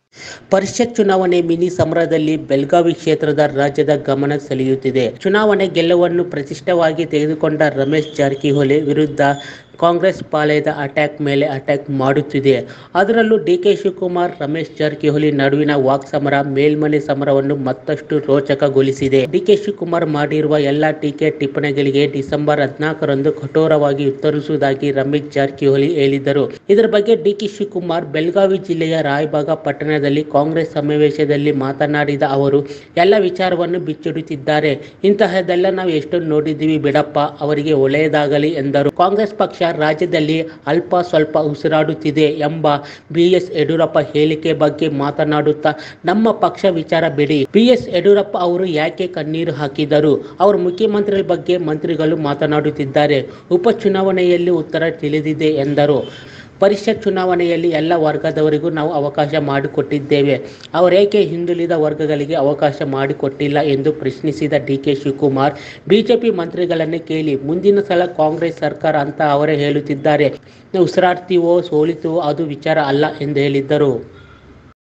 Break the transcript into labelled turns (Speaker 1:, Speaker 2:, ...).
Speaker 1: ಪರಿಷತ್ ಚುನಾವಣೆ ಮಿನಿ ಸಮರದಲ್ಲಿ ಬೆಳಗಾವಿ ಕ್ಷೇತ್ರದ ರಾಜ್ಯದ ಗಮನ ಸೆಳೆಯುತ್ತಿದೆ ಚುನಾವಣೆ ಗೆಲುವನ್ನು ಪ್ರತಿಷ್ಠವಾಗಿ ತೆಗೆದುಕೊಂಡ ರಮೇಶ್ ಜಾರಕಿಹೊಳಿ ವಿರುದ್ಧ ಕಾಂಗ್ರೆಸ್ ಪಾಳೆಯದ ಅಟ್ಯಾಕ್ ಮೇಲೆ ಅಟ್ಯಾಕ್ ಮಾಡುತ್ತಿದೆ ಅದರಲ್ಲೂ ಡಿ ಕೆ ಶಿವಕುಮಾರ್ ರಮೇಶ್ ಜಾರಕಿಹೊಳಿ ನಡುವಿನ ವಾಕ್ಸಮರ ಮೇಲ್ಮನೆ ಸಮರವನ್ನು ಮತ್ತಷ್ಟು ರೋಚಕಗೊಳಿಸಿದೆ ಡಿ ಕೆ ಶಿವಕುಮಾರ್ ಮಾಡಿರುವ ಎಲ್ಲ ಟೀಕೆ ಟಿಪ್ಪಣಿಗಳಿಗೆ ಡಿಸೆಂಬರ್ ಹದಿನಾಲ್ಕರಂದು ಕಠೋರವಾಗಿ ಉತ್ತರಿಸುವುದಾಗಿ ರಮೇಶ್ ಜಾರಕಿಹೊಳಿ ಹೇಳಿದ್ದರು ಇದರ ಬಗ್ಗೆ ಡಿ ಕೆ ಶಿವಕುಮಾರ್ ಬೆಳಗಾವಿ ಜಿಲ್ಲೆಯ ರಾಯಬಾಗ ಪಟ್ಟಣದಲ್ಲಿ ಕಾಂಗ್ರೆಸ್ ಸಮಾವೇಶದಲ್ಲಿ ಮಾತನಾಡಿದ ಅವರು ಎಲ್ಲ ವಿಚಾರವನ್ನು ಬಿಚ್ಚಿಡುತ್ತಿದ್ದಾರೆ ಇಂತಹದೆಲ್ಲ ನಾವು ಎಷ್ಟು ನೋಡಿದ್ದೀವಿ ಬಿಡಪ್ಪ ಅವರಿಗೆ ಒಳ್ಳೆಯದಾಗಲಿ ಎಂದರು ಕಾಂಗ್ರೆಸ್ ಪಕ್ಷ ರಾಜ್ಯದಲ್ಲಿ ಅಲ್ಪ ಸ್ವಲ್ಪ ಉಸಿರಾಡುತ್ತಿದೆ ಎಂಬ ಬಿ ಎಸ್ ಯಡಿಯೂರಪ್ಪ ಹೇಳಿಕೆ ಬಗ್ಗೆ ಮಾತನಾಡುತ್ತಾ ನಮ್ಮ ಪಕ್ಷ ವಿಚಾರ ಬಿಡಿ ಬಿ ಎಸ್ ಯಡಿಯೂರಪ್ಪ ಅವರು ಯಾಕೆ ಕಣ್ಣೀರು ಹಾಕಿದರು ಅವರು ಮುಖ್ಯಮಂತ್ರಿ ಬಗ್ಗೆ ಮಂತ್ರಿಗಳು ಮಾತನಾಡುತ್ತಿದ್ದಾರೆ ಉಪಚುನಾವಣೆಯಲ್ಲಿ ಉತ್ತರ ತಿಳಿದಿದೆ ಎಂದರು ಪರಿಷತ್ ಚುನಾವಣೆಯಲ್ಲಿ ಎಲ್ಲ ವರ್ಗದವರಿಗೂ ನಾವು ಅವಕಾಶ ಮಾಡಿಕೊಟ್ಟಿದ್ದೇವೆ ಅವರೇಕೆ ಹಿಂದುಳಿದ ವರ್ಗಗಳಿಗೆ ಅವಕಾಶ ಮಾಡಿಕೊಟ್ಟಿಲ್ಲ ಎಂದು ಪ್ರಶ್ನಿಸಿದ ಡಿ ಕೆ ಶಿವಕುಮಾರ್ ಬಿಜೆಪಿ ಮಂತ್ರಿಗಳನ್ನೇ ಕೇಳಿ ಮುಂದಿನ ಸಲ ಕಾಂಗ್ರೆಸ್ ಸರ್ಕಾರ ಅಂತ ಅವರೇ ಹೇಳುತ್ತಿದ್ದಾರೆ ನಾವು ಉಸಿರಾಡ್ತೀವೋ ಸೋಲಿತೀವೋ ಅದು ವಿಚಾರ ಅಲ್ಲ ಎಂದು ಹೇಳಿದ್ದರು